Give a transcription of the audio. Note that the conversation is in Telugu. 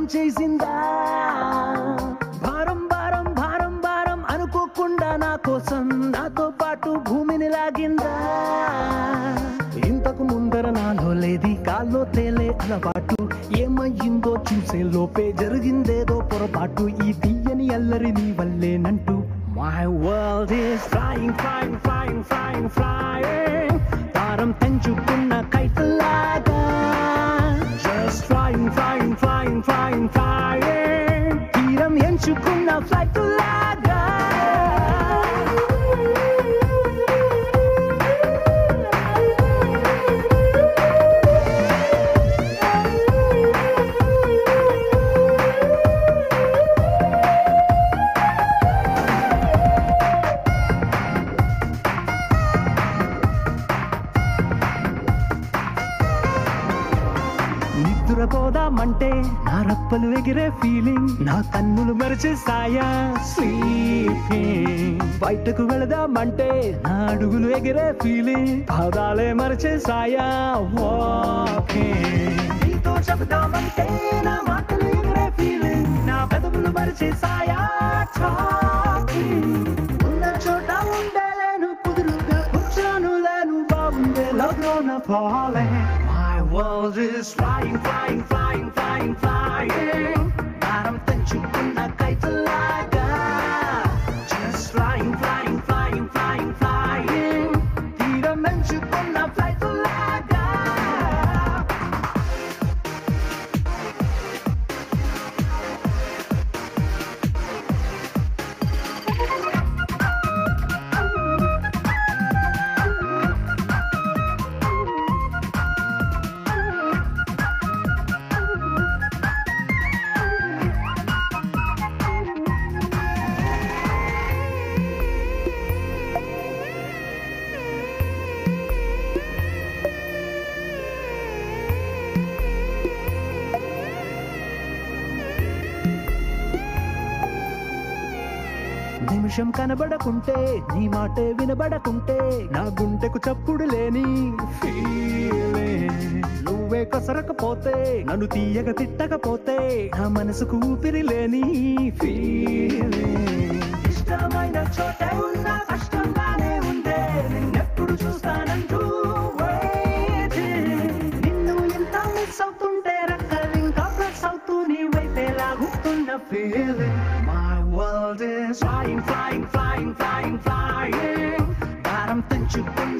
భారం చేసిందా భారం భారం భారం భారం అనుకోకుండా నా కోసం నాతో పాటు భూమిని లాగిందా ఇంతకు ముందర నాలో లేది కాల్లో తేలే అలవాటు ఏమయ్యిందో చూసే లోపే జరిగిందేదో పొరపాటు ఈ తీయని అల్లరి నీ వల్లేనంటూ My world is flying, flying, flying, flying, flying. దారం తెంచుకున్న కైతలాగా Just flying, flying, flying, flying, flying. తీరం ఎంచుకున్న ఫ్లైట్ లాగా నిద్రపోదామంటే నా రప్పలు ఎగిరే ఫీలింగ్ నా కన్నులు మరిచేసాయా స్లీపింగ్ బయటకు వెళదామంటే నా అడుగులు ఎగిరే ఫీలింగ్ పాదాలే మరిచేసాయా వాకింగ్ నీతో చెబుదామంటే నా మాటలు ఎగిరే ఫీలింగ్ నా పెదవులు మరిచేసాయా టాకింగ్ ఉన్న చోట ఉండలేను కుదురుగా కూర్చోను లేను బాగుండే లవ్లోన పోలే My world is flying, flying, flying, flying, flying. భారం తెంచుకున్న కైతలాగా Just flying, flying, flying, flying, flying. తీరం ఎంచుకున్న ఫ్లైట్ లాగా నిమిషం కనబడకుంటే నీ మాటే వినబడకుంటే నా గుండెకు చప్పుడు లేని feeling. నువ్వే కసరకపోతే నన్ను తీయగ తిట్టకపోతే నా మనసుకు ఊపిరి లేని feeling. ఇష్టమైన చోటే ఉన్న కష్టంగానే ఉందే నిన్నెప్పుడు చూస్తానంటూ waiting. నిన్ను ఇంత మిస్ అవుతుంటే రెక్కలు ఇంకా ప్లస్ అవుతూ నీ వైపే లాగుతున్న feeling My world is flying, flying, flying, flying, flying భారం తెంచుకున్న